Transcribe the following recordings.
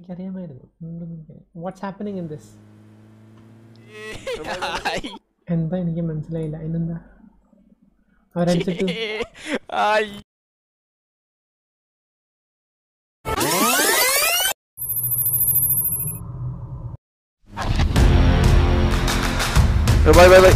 എനിക്കറിയാമായിരുന്നു what's happening in this എന്താ എനിക്ക് മനസ്സിലായില്ല അതിനെന്താ അവരടിച്ചിട്ട് ബൈ ബൈ ബൈ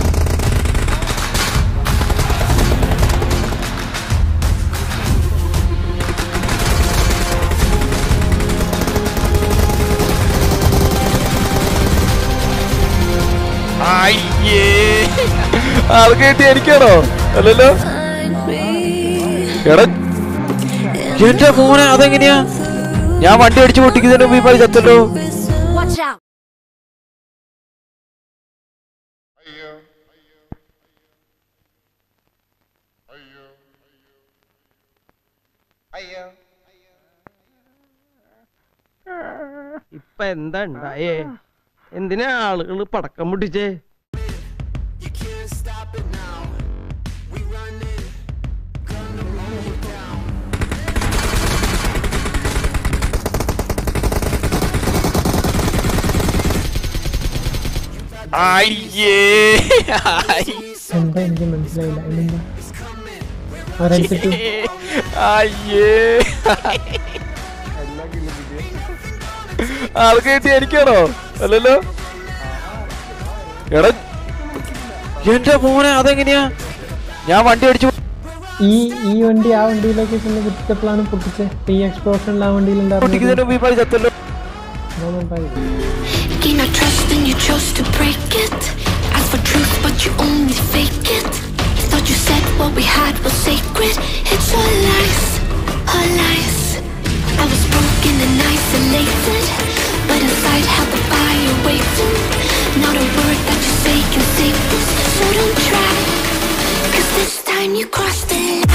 അയ്യേ ആൾ കേട്ടി എനിക്കാണോ അല്ലല്ലോ എടാ എന്റെ മോനെ അതെങ്ങനെയാ ഞാൻ വണ്ടി അടിച്ചു പൊട്ടിക്കുന്നതിന് മുമ്പ് ഈ പൈ ചത്തല്ലോ Watch out! ഇപ്പൊ എന്താ ഉണ്ടായേ എന്തിനാ ആളുകൾ പടക്കം പൊട്ടിച്ചേ അയ്യേ എന്താ എനിക്ക് മനസ്സിലായില്ല അതിനെന്താ അവരടിച്ചിട്ട് അയ്യേ ആൾ കേട്ടി എനിക്കാണോ അല്ലല്ലോ എടാ എന്റെ മോനെ അതെങ്ങനെയാ ഞാൻ വണ്ടി അടിച്ചു ഈ ഈ വണ്ടി ആ വണ്ടിയിലേക്ക് ചെന്ന് കുത്തിയപ്പോഴാണ് പൊട്ടിച്ചത് ഈ എക്സ്പ്ലോഷനിൽ ആ വണ്ടിയിൽ പൊട്ടിക്കുന്നതിന് മുമ്പ് ഈ പൈ ചത്തല്ലോ Gain our trust and you chose to break it. Ask for truth, but you only fake it. You thought you said what we had was sacred. It's all lies, all lies. I was broken and isolated, but inside held the fire waiting. Not a word that you say can save this, so don't try. Cause this time you crossed it.